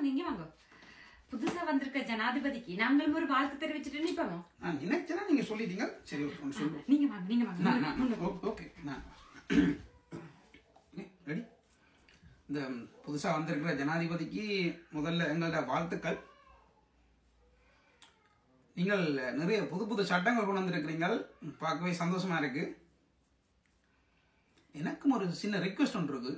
வாங்க இங்க வாங்க புதுசா வந்திருக்க ஜனாதிபதிக்கு நாங்களும் ஒரு வாழ்த்து தெரிவிச்சுட்டு நிப்போம் நான் நினைச்சேன்னா நீங்க சொல்லிட்டீங்க சரி ஓகே ஒன்று சொல்லுவோம் நீங்க வாங்க நீங்க வாங்க நான், முன்ன- நான், முன்ன- ஓ- ஓகே நான் ரெடி இந்த புதுசா வந்திருக்கிற ஜனாதிபதிக்கு முதல்ல எங்களோட வாழ்த்துக்கள் நீங்கள் நிறைய புது புது சட்டங்கள் கொண்டு வந்திருக்கிறீங்க பார்க்கவே சந்தோஷமா இருக்கு எனக்கும் ஒரு சின்ன ரிக்வெஸ்ட் ஒன்று இருக்கு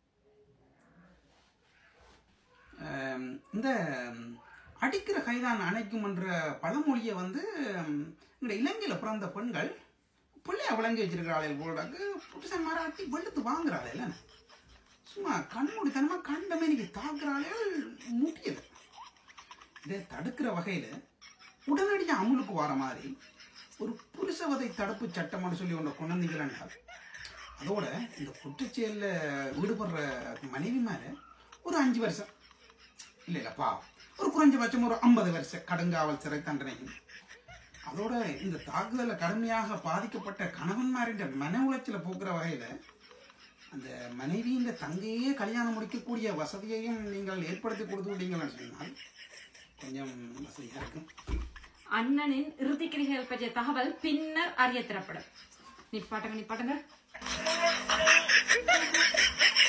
ஆம், இந்த அடிக்கிற கைதான் அணைக்கும் என்ற பழமொழியை வந்து ம், இந்த இலங்கையில் பிறந்த பெண்கள் பிள்ளைய விளங்கி வச்சிருக்கிறாளே போடாக்கு புருஷன் மாறாட்டி வெளுத்து வாங்குறாளே இல்ல சும்மா கண்மூடித்தனமா கண்டமே நீங்க தாக்குறாளே முடியல இதை தடுக்கிற வகையில உடனடியாக அமுலுக்கு வர மாதிரி ஒரு புருஷவதை தடுப்பு சட்டம்னு சொல்லி ஒன்று கொண்டு வந்தீங்களா அதோட இந்த குற்றச்செயலில் ஈடுபடுற மனைவி மேல ஒரு அஞ்சு வருஷம் இல்லை இல்லப்பா ஒரு குறைஞ்சபட்சம் ஒரு ஐம்பது வருஷம் கடுங்காவல் சிறை தண்டனையும் அதோட இந்த தாக்குதல கடுமையாக பாதிக்கப்பட்ட கணவன்மாரின் மன உளைச்சல போக்குற வகையில அந்த மனைவியின் தங்கையே கல்யாணம் முடிக்கக்கூடிய வசதியையும் நீங்கள் ஏற்படுத்தி கொடுத்து விட்டீங்கன்னு சொன்னால் கொஞ்சம் வசதியா இருக்கும் அண்ணனின் இறுதிக்கிரிகள் பற்றிய தகவல் பின்னர் அறிய தரப்படும் நிப்பாட்டுங்க நிப்பாட்டுங்க